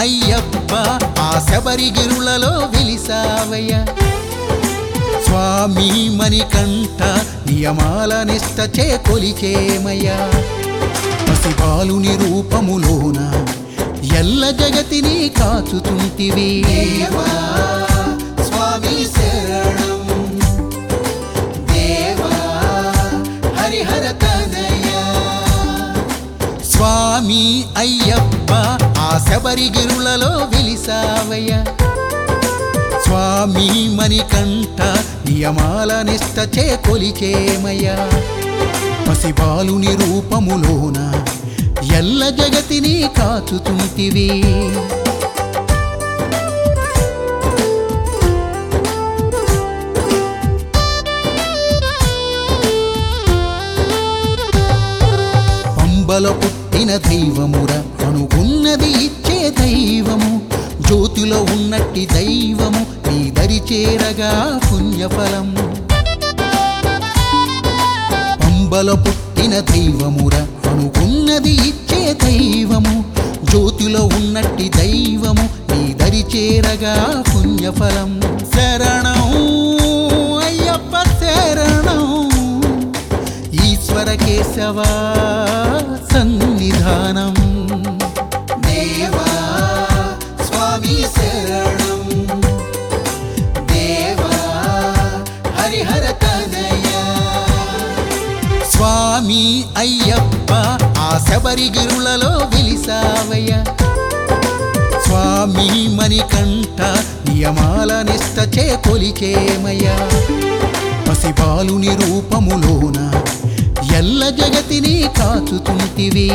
అయ్యప్ప ఆ శబరిగిరులలో వెలిసావయ్య స్వామి మణికంఠ నియమాల నిష్ట చే కొలిచేమయ్యా పసిబాలుని రూపములోన ఎల్ల జగతిని కాచుతుంటివి స్వామి శరణం దేవా హరిహర తనయా స్వామి అయ్యప్ప ఆ శబరిగిరులలో వెలిసావయ్య స్వామి మణికంఠ నియమాల నిష్ట చే కొలిచేమయ్యా పసిబాలుని రూపములోన ఎల్ల జగతిని కాచుతుంటివి పంబల పుట్టిన దైవముర అనుకున్నది ఇచ్చే దైవము జ్యోతిలో ఉన్నట్టి దైవము నీ దరి చేరగా పుణ్యఫలం పంబల పుట్టిన దైవముర అనుకున్నది ఇచ్చే దైవము జ్యోతిలో ఉన్నట్టి దైవము నీ దరి చేరగా పుణ్యఫలం శరణం అయ్యప్ప శరణం ఈశ్వర కేశవ సన్నిధానం దేవా స్వామి శరణం దేవా హరిహర తనయా స్వామి అయ్యప్ప ఆ శబరిగిరులలో వెలిసావయ్య స్వామి మణికంఠ నియమాల నిష్ట చే కొలిచేమయ్యా పసిబాలుని రూపములోన ఎల్ల జగతిని కాచుతుంటివి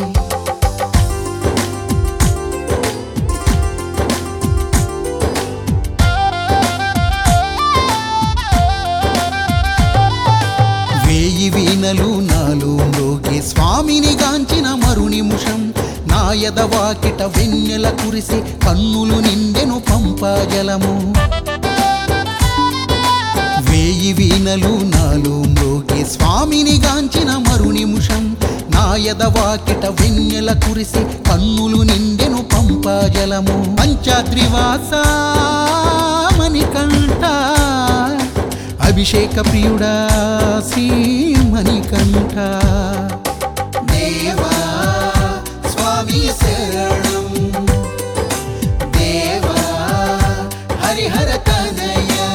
వేయి వీణలు నాలో మ్రోగే స్వామిని గాంచిన మరు నిముషం నా ఎదవాకిట వెన్నెల కురిసి కన్నులు నిండెను పంపాజలము వేయి వీణలు నాలో మ్రోగే స్వామిని గాంచిన మరు నిముషం నా ఎదవాకిట వెన్నెల కురిసి కన్నులు నిండెను పంపాజలము పంచాద్రివాస మణికంఠ అభిషేక ప్రియుడా శ్రీ మణికంఠ దేవా స్వామి శరణం దేవా హరిహర తనయా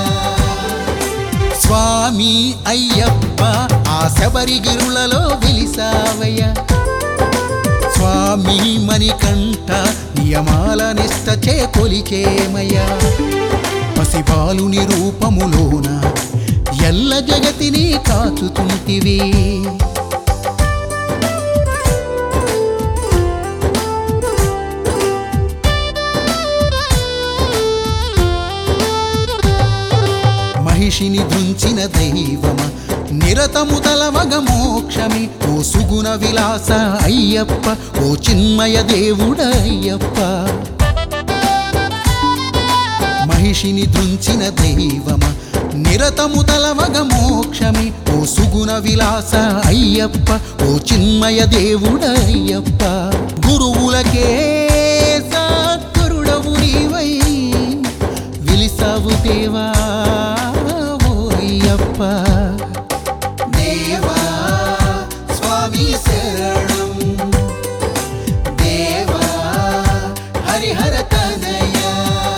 స్వామి అయ్యప్ప ఆ శబరిగిరులలో వెలిసావయ్య స్వామి మణికంఠ నియమాల నిష్ట చే కొలిచేమయ్యా పసిబాలుని రూపములోన ఎల్ల జగతిని కాచుతుంటివి మహిషిని ధృంచిన దైవమ నిరతము తలవగ మోక్షమి ఓ సుగుణ విలాస అయ్యప్ప ఓ చిన్మయ దేవుడ అయ్యప్ప మహిషిని ధృంచిన దైవమ నిరతము తలవగ మోక్షమి ఓ సుగుణ విలాస అయ్యప్ప ఓ చిన్మయ దేవుడ అయ్యప్ప గురువులకే సద్గురుడవు నీవై విలిసావు దేవా ఓ అయ్యప్ప దేవా స్వామి శరణం దేవా హరిహర తనయా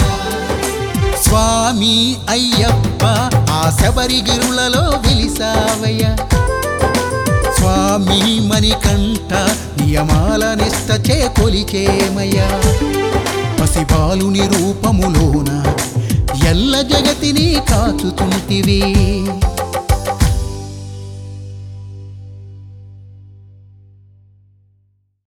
స్వామి అయ్యప్ప ఆ శబరిగిరులలో వెలిసావయ్య స్వామి మణికంఠ నియమాల నిష్ట చే కొలిచేమయ్యా పసిబాలుని రూపములోన ఎల్ల జగతిని కాచుతుంటివి